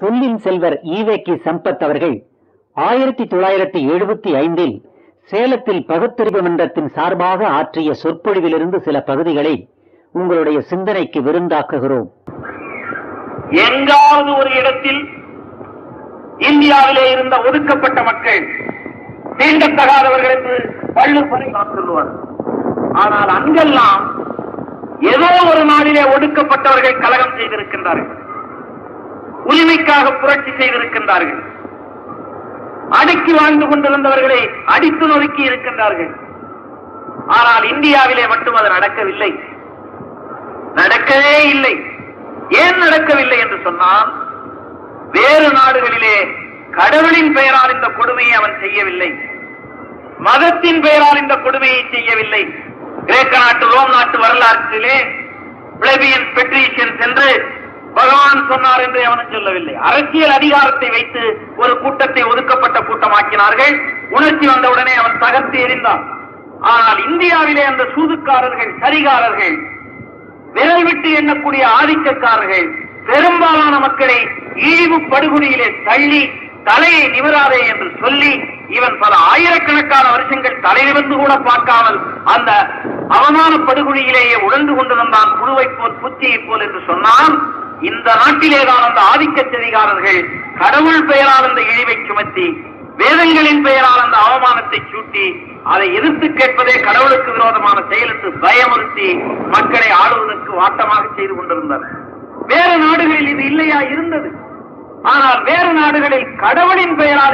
சொல்லின் செல்வர் ஈவேக்கி சம்பத் அவர்கள் ஆயிரத்தி தொள்ளாயிரத்தி எழுபத்தி ஐந்தில் சேலத்தில் பகுத்தறிவு மன்றத்தின் சார்பாக ஆற்றிய சொற்பொழிவிலிருந்து சில பகுதிகளை உங்களுடைய சிந்தனைக்கு விருந்தாக்குகிறோம் எங்காவது ஒரு இடத்தில் இந்தியாவிலே இருந்த ஒதுக்கப்பட்ட மக்கள் தீண்டத்தகாதவர்கள் என்று வள்ளுவரை நான் சொல்லுவார் ஆனால் அங்கெல்லாம் ஏதோ ஒரு நாளிலே ஒடுக்கப்பட்டவர்கள் கலகம் செய்திருக்கின்றார்கள் உரிமைக்காக புரட்சி செய்திருக்கின்றார்கள் அடக்கி வாழ்ந்து கொண்டிருந்தவர்களை அடித்து நொறுக்கி இருக்கின்றார்கள் ஆனால் இந்தியாவிலே மட்டும் அது நடக்கவில்லை நடக்கவே இல்லை ஏன் நடக்கவில்லை என்று சொன்னால் வேறு நாடுகளிலே கடவுளின் பெயரால் இந்த கொடுமையை அவன் செய்யவில்லை மதத்தின் பெயரால் இந்த கொடுமையை செய்யவில்லை கிரேக்க நாட்டு ரோம் நாட்டு வரலாற்றிலே பிளபியன் பெட்ரீஷியன் சென்று பகவான் சொன்னார் என்று அவனும் சொல்லவில்லை அரசியல் அதிகாரத்தை வைத்து ஒரு கூட்டத்தை ஒதுக்கப்பட்ட கூட்டமாக்கினார்கள் உணர்ச்சி வந்தவுடனே அவன் தகர்த்து எறிந்தான் ஆனால் இந்தியாவிலே அந்த சூதுக்காரர்கள் சரிகாரர்கள் விரல் விட்டு எண்ணக்கூடிய ஆதிக்கக்காரர்கள் பெரும்பாலான மக்களை இழிவு படுகொலியிலே தள்ளி தலையை நிமிராதே என்று சொல்லி இவன் பல ஆயிரக்கணக்கான வருஷங்கள் தலை நிமிர்ந்து கூட பார்க்காமல் அந்த அவமான படுகொலியிலேயே உழந்து கொண்டிருந்தான் புழுவை போல் புத்தியை போல் என்று சொன்னால் இந்த நாட்டிலேதான் அந்த ஆதிக்க செதிகாரர்கள் கடவுள் பெயரால் அந்த இழிவை சுமத்தி வேதங்களின் பெயரால் அந்த அவமானத்தை சூட்டி அதை எதிர்த்து கேட்பதே கடவுளுக்கு விரோதமான செயல் என்று பயமுறுத்தி மக்களை ஆளுவதற்கு வாட்டமாக செய்து கொண்டிருந்தனர் வேறு நாடுகளில் இது இல்லையா இருந்தது ஆனால் வேறு நாடுகளில் கடவுளின் பெயரால்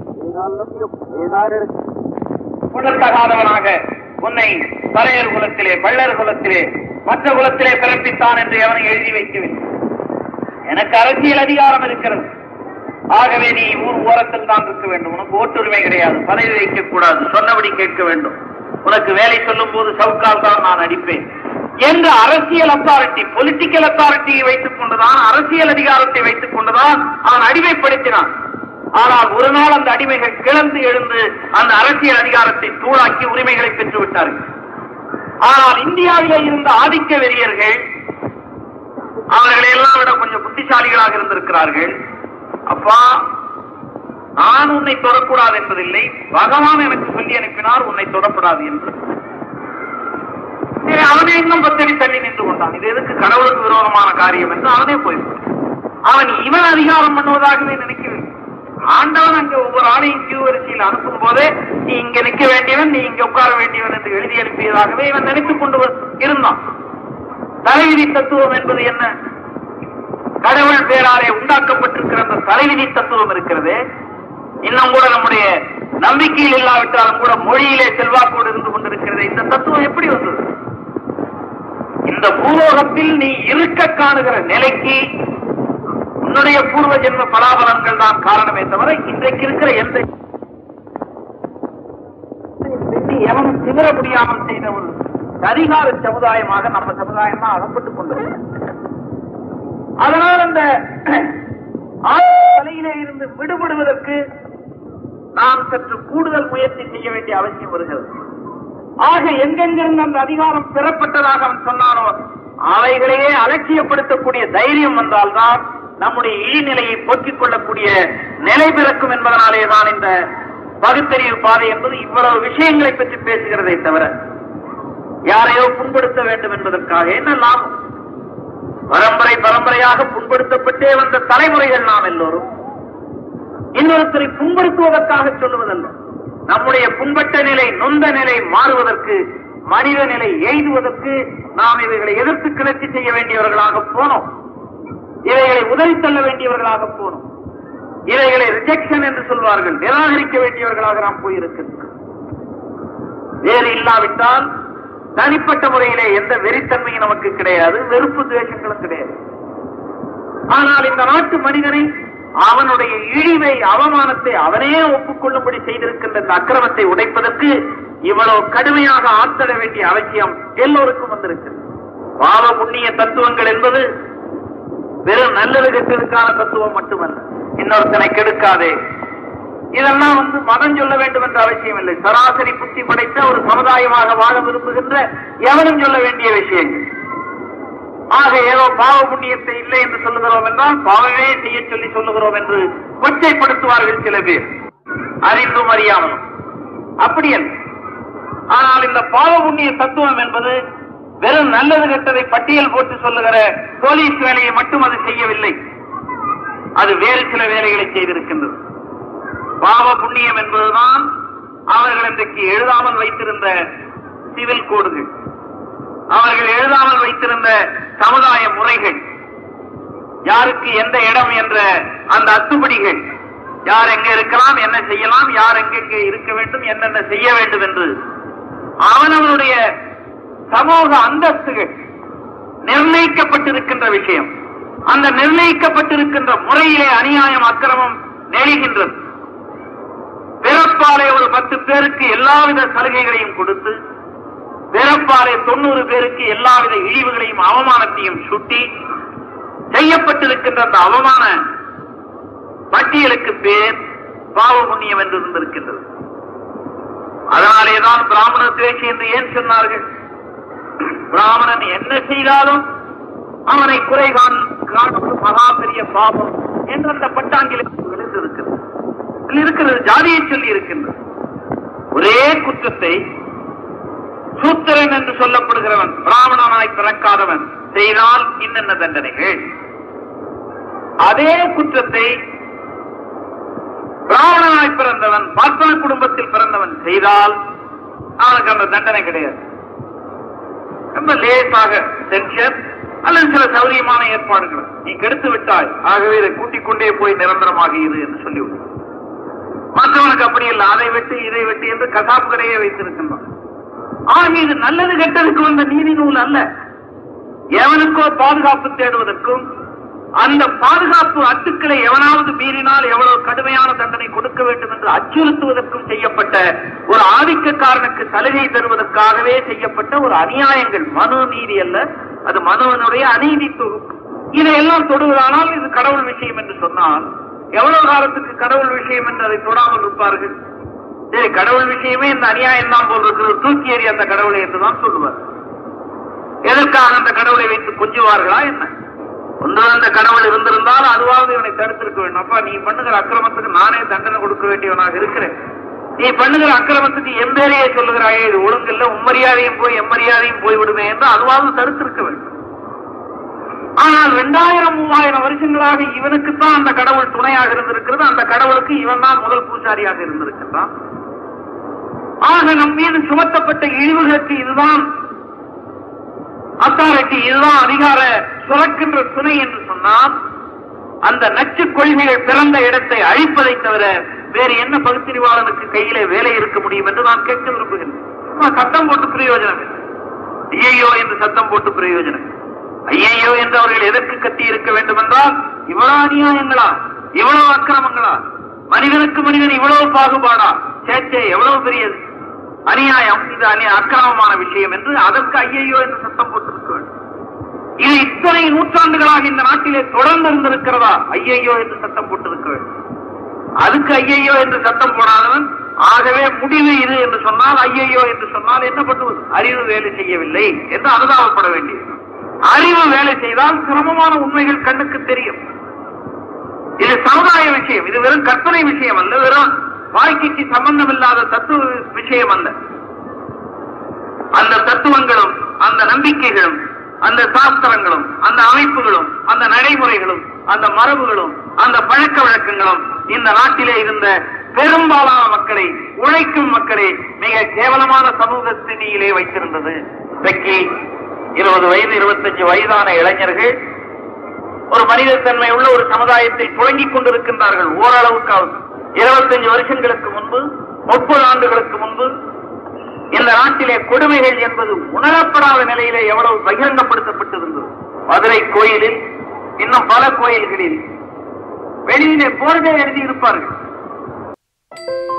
புணர்த்தகாதவனாக உன்னை பறையர் குலத்திலே பள்ளர் குலத்திலே மற்ற குலத்திலே பிறப்பித்தான் என்று எவனை எழுதி வைக்கவில்லை எனக்கு அரசியல் அதிகாரம் இருக்கிறது ஆகவே நீ ஊர் ஓரத்தில் தான் இருக்க வேண்டும் உனக்கு ஓட்டுரிமை கிடையாது பதவி வைக்கக் கூடாது சொன்னபடி கேட்க வேண்டும் உனக்கு வேலை சொல்லும் போது சவுக்கால் தான் நான் அடிப்பேன் என்று அரசியல் அத்தாரிட்டி பொலிட்டிக்கல் அத்தாரிட்டியை வைத்துக் கொண்டுதான் அரசியல் அதிகாரத்தை வைத்துக் கொண்டுதான் அவன் அடிமைப்படுத்தினான் ஆனால் ஒரு நாள் அந்த அடிமைகள் கிளந்து எழுந்து அந்த அரசியல் அதிகாரத்தை தூளாக்கி உரிமைகளை பெற்று விட்டார்கள் ஆனால் இந்தியாவிலே இருந்த ஆதிக்க வெறியர்கள் அவர்களை எல்லாம் விட கொஞ்சம் புத்திசாலிகளாக இருந்திருக்கிறார்கள் அப்பா நான் உன்னை தொடக்கூடாது என்பதில்லை பகவான் எனக்கு சொல்லி அனுப்பினார் உன்னை தொடப்படாது என்று சரி, அவனே இன்னும் பத்தடி தள்ளி நின்று கொண்டான் இது எதுக்கு கடவுளுக்கு விரோதமான காரியம் என்று அவனே போய்விட்டான் அவன் இவன் அதிகாரம் பண்ணுவதாகவே நினைக்கவில்லை ஆண்டவன் அங்க ஒவ்வொரு ஆணையும் கியூ வரிசையில் அனுப்பும் போதே நீ இங்க நிற்க வேண்டியவன் நீ இங்க உட்கார வேண்டியவன் என்று எழுதி அனுப்பியதாகவே இவன் நினைத்துக் கொண்டு வ- இருந்தான் தலைவிதி தத்துவம் என்பது என்ன கடவுள் பேராலே உண்டாக்கப்பட்டிருக்கிற அந்த தலைவிதி தத்துவம் இருக்கிறது இன்னும் கூட நம்முடைய நம்பிக்கையில் இல்லாவிட்டாலும் கூட மொழியிலே செல்வாக்கோடு இருந்து கொண்டிருக்கிறது இந்த தத்துவம் எப்படி வந்தது இந்த பூலோகத்தில் நீ இருக்க காணுகிற நிலைக்கு உன்னுடைய பூர்வ ஜென்ம பலாபலன்கள் தான் காரணமே தவிர இன்றைக்கு இருக்கிற எந்த எவனும் சிதற முடியாமல் செய்த ஒரு அதிகார சமுதாயமாக நம்ம சமுதாயம் தான் அகப்பட்டுக் கொண்டது அதனால் அந்த ஆழ்ந்த தலையிலே இருந்து விடுபடுவதற்கு நாம் சற்று கூடுதல் முயற்சி செய்ய வேண்டிய அவசியம் வருகிறது ஆக எங்கெங்கிருந்து அந்த அதிகாரம் பெறப்பட்டதாக அவன் சொன்னானோ அவைகளையே அலட்சியப்படுத்தக்கூடிய தைரியம் வந்தால்தான் நம்முடைய இழிநிலையை போக்கிக் கொள்ளக்கூடிய நிலை பிறக்கும் என்பதனாலே தான் இந்த பகுத்தறிவு பாதை என்பது இவ்வளவு விஷயங்களை பற்றி பேசுகிறதை தவிர யாரையோ புண்படுத்த வேண்டும் என்பதற்காக என்ன லாபம் பரம்பரை பரம்பரையாக புண்படுத்தப்பட்டே வந்த தலைமுறைகள் நாம் எல்லோரும் இன்னொருத்தரை புண்படுத்துவதற்காக சொல்லுவதல்ல நம்முடைய புண்பட்ட நிலை நொந்த நிலை மாறுவதற்கு மனித நிலை எய்துவதற்கு நாம் இவைகளை எதிர்த்து கிளர்ச்சி செய்ய வேண்டியவர்களாக போனோம் இவைகளை உதவி தள்ள வேண்டியவர்களாக போனோம் இவைகளை ரிஜெக்ஷன் என்று சொல்வார்கள் நிராகரிக்க வேண்டியவர்களாக நாம் போயிருக்கின்றோம் வேறு இல்லாவிட்டால் தனிப்பட்ட முறையிலே எந்த வெறித்தன்மையும் நமக்கு கிடையாது வெறுப்பு துவேஷங்களும் கிடையாது ஆனால் இந்த நாட்டு மனிதனை அவனுடைய இழிவை அவமானத்தை அவனே ஒப்புக்கொள்ளும்படி செய்திருக்கின்ற இந்த அக்கிரமத்தை உடைப்பதற்கு இவ்வளவு கடுமையாக ஆத்தட வேண்டிய அவசியம் எல்லோருக்கும் வந்திருக்கிறது பாவ புண்ணிய தத்துவங்கள் என்பது வெறும் நல்லது கெட்டதுக்கான தத்துவம் மட்டுமல்ல இன்னொருத்தனை கெடுக்காதே இதெல்லாம் வந்து மதம் சொல்ல வேண்டும் என்ற அவசியம் இல்லை சராசரி புத்தி படைத்த ஒரு சமுதாயமாக வாழ விரும்புகின்ற எவனும் சொல்ல வேண்டிய விஷயங்கள் ஆக ஏதோ பாவ புண்ணியத்தை இல்லை என்று சொல்லுகிறோம் என்றால் பாவமே செய்ய சொல்லி சொல்லுகிறோம் என்று கொச்சைப்படுத்துவார்கள் சில பேர் அறிந்தும் அறியாமலும் அப்படி அல்ல ஆனால் இந்த பாவ புண்ணிய தத்துவம் என்பது வெறும் நல்லது கெட்டதை பட்டியல் போட்டு சொல்லுகிற போலீஸ் வேலையை மட்டும் அது செய்யவில்லை அது வேறு சில வேலைகளை செய்திருக்கின்றது பாவ புண்ணியம் என்பதுதான் அவர்கள் இன்றைக்கு எழுதாமல் வைத்திருந்த சிவில் கோடுகள் அவர்கள் எழுதாமல் வைத்திருந்த சமுதாய முறைகள் யாருக்கு எந்த இடம் என்ற அந்த அத்துப்படிகள் யார் எங்க இருக்கலாம் என்ன செய்யலாம் யார் எங்கெங்கே இருக்க வேண்டும் என்னென்ன செய்ய வேண்டும் என்று அவனவனுடைய சமூக அந்தஸ்துகள் நிர்ணயிக்கப்பட்டிருக்கின்ற விஷயம் அந்த நிர்ணயிக்கப்பட்டிருக்கின்ற முறையிலே அநியாயம் அக்கிரமம் நெழுகின்றது பிறப்பாலே ஒரு பத்து பேருக்கு எல்லாவித சலுகைகளையும் கொடுத்து பிறப்பாலே தொண்ணூறு பேருக்கு எல்லாவித இழிவுகளையும் அவமானத்தையும் சுட்டி செய்யப்பட்டிருக்கின்ற அந்த அவமான பட்டியலுக்கு பேர் பாவ புண்ணியம் என்று இருந்திருக்கின்றது அதனாலேதான் பிராமண துவேஷி என்று ஏன் சொன்னார்கள் பிராமணன் என்ன செய்தாலும் அவனை குறை காண் காணுவது மகா பெரிய பாவம் என்று அந்த பட்டாங்கிலுக்கு எழுந்திருக்கிறது இதில் இருக்கிறது ஜாதியை சொல்லி இருக்கின்றது ஒரே குற்றத்தை சூத்திரன் என்று சொல்லப்படுகிறவன் பிராமணனாய் பிறக்காதவன் செய்தால் இன்னென்ன தண்டனைகள் அதே குற்றத்தை பிராமணனாய் பிறந்தவன் பார்ப்பன குடும்பத்தில் பிறந்தவன் செய்தால் அவனுக்கு அந்த தண்டனை கிடையாது ரொம்ப லேசாக டென்ஷன் அல்லது சில சௌரியமான ஏற்பாடுகள் நீ கெடுத்து விட்டாய் ஆகவே இதை கூட்டிக் கொண்டே போய் நிரந்தரமாக இரு என்று சொல்லிவிடு மற்றவனுக்கு அப்படி இல்லை அதை வெட்டு இதை வெட்டு என்று கசாப்பு கடையே வைத்திருக்கின்றான் ஆக இது நல்லது கெட்டதுக்கு வந்த நீதி நூல் அல்ல எவனுக்கோ பாதுகாப்பு தேடுவதற்கும் அந்த பாதுகாப்பு அட்டுக்களை எவனாவது மீறினால் எவ்வளவு கடுமையான தண்டனை கொடுக்க வேண்டும் என்று அச்சுறுத்துவதற்கும் செய்யப்பட்ட ஒரு ஆதிக்கக்காரனுக்கு சலுகை தருவதற்காகவே செய்யப்பட்ட ஒரு அநியாயங்கள் மனு நீதி அல்ல அது மனுவனுடைய அநீதி தொகுப்பு இதையெல்லாம் தொடுவதானால் இது கடவுள் விஷயம் என்று சொன்னால் எவ்வளவு காலத்துக்கு கடவுள் விஷயம் என்று அதை தொடாமல் இருப்பார்கள் சரி கடவுள் விஷயமே இந்த அநியாயம் தான் போல் இருக்கிறது தூக்கி எறி அந்த கடவுளை என்றுதான் சொல்லுவார் எதற்காக அந்த கடவுளை வைத்து கொஞ்சுவார்களா என்ன ஒன்று அந்த கடவுள் இருந்திருந்தால் அதுவாவது இவனை தடுத்திருக்க வேண்டும் அப்பா நீ பண்ணுகிற அக்கிரமத்துக்கு நானே தண்டனை கொடுக்க வேண்டியவனாக இருக்கிறேன் நீ பண்ணுகிற அக்கிரமத்துக்கு எம்பேரையே சொல்லுகிறாயே இது ஒழுங்கில்ல உம்மரியாதையும் போய் எம்மரியாதையும் போய் விடுமே என்று அதுவாவது தடுத்திருக்க வேண்டும் ஆனால் இரண்டாயிரம் மூவாயிரம் வருஷங்களாக இவனுக்குத்தான் அந்த கடவுள் துணையாக இருந்திருக்கிறது அந்த கடவுளுக்கு இவன் தான் முதல் பூசாரியாக இருந்திருக்கின்றான் ஆக நம் மீது சுமத்தப்பட்ட இழிவுகளுக்கு இதுதான் அத்தாரிட்டி இதுதான் அதிகார சுரக்கின்ற துணை என்று சொன்னால் அந்த நச்சு கொள்கைகள் பிறந்த இடத்தை அழிப்பதை தவிர வேறு என்ன பகுத்தறிவாளனுக்கு கையிலே வேலை இருக்க முடியும் என்று நான் கேட்க விரும்புகிறேன் சும்மா சத்தம் போட்டு பிரயோஜனம் இல்லை ஐயையோ என்று சத்தம் போட்டு பிரயோஜனம் இல்லை. ஐயையோ என்று அவர்கள் எதற்கு கத்தி இருக்க வேண்டும் என்றால் இவ்வளவு அநியாயங்களா இவ்வளவு அக்கிரமங்களா மனிதனுக்கு மனிதன் இவ்வளவு பாகுபாடா சேச்சே எவ்வளவு பெரியது அநியாயம் இது அநி அக்கிரமமான விஷயம் என்று அதற்கு ஐயையோ என்று சத்தம் போட்டிருக்க வேண்டும் இது இத்தனை நூற்றாண்டுகளாக இந்த நாட்டிலே தொடர்ந்து இருந்திருக்கிறதா ஐயையோ என்று சத்தம் போட்டிருக்க வேண்டும் அதுக்கு ஐயையோ என்று சத்தம் போடாதவன் ஆகவே முடிவு இது என்று சொன்னால் ஐயையோ என்று சொன்னால் என்ன பண்ணுவது அறிவு வேலை செய்யவில்லை என்று அனுதாபப்பட வேண்டியது அறிவு வேலை செய்தால் சிரமமான உண்மைகள் கண்ணுக்கு தெரியும் இது சமுதாய விஷயம் இது வெறும் கற்பனை விஷயம் அல்ல வெறும் வாழ்க்கைக்கு சம்பந்தம் இல்லாத தத்துவ விஷயம் அல்ல அந்த தத்துவங்களும் அந்த நம்பிக்கைகளும் அந்த சாஸ்திரங்களும் அந்த அமைப்புகளும் அந்த நடைமுறைகளும் அந்த மரபுகளும் அந்த பழக்க வழக்கங்களும் இந்த நாட்டிலே இருந்த பெரும்பாலான மக்களை உழைக்கும் மக்களை மிக கேவலமான சமூக ஸ்திதியிலே வைத்திருந்தது இன்றைக்கு இருபது வயது இருபத்தஞ்சு வயதான இளைஞர்கள் ஒரு மனிதத்தன்மை உள்ள ஒரு சமுதாயத்தை துவங்கிக் கொண்டிருக்கின்றார்கள் ஓரளவுக்காவது இருபத்தஞ்சு வருஷங்களுக்கு முன்பு முப்பது ஆண்டுகளுக்கு முன்பு இந்த நாட்டிலே கொடுமைகள் என்பது உணரப்படாத நிலையிலே எவ்வளவு பகிரங்கப்படுத்தப்பட்டிருந்தது மதுரை கோயிலில் இன்னும் பல கோயில்களில் வெளியிலே போர்டே எழுதி இருப்பார்கள்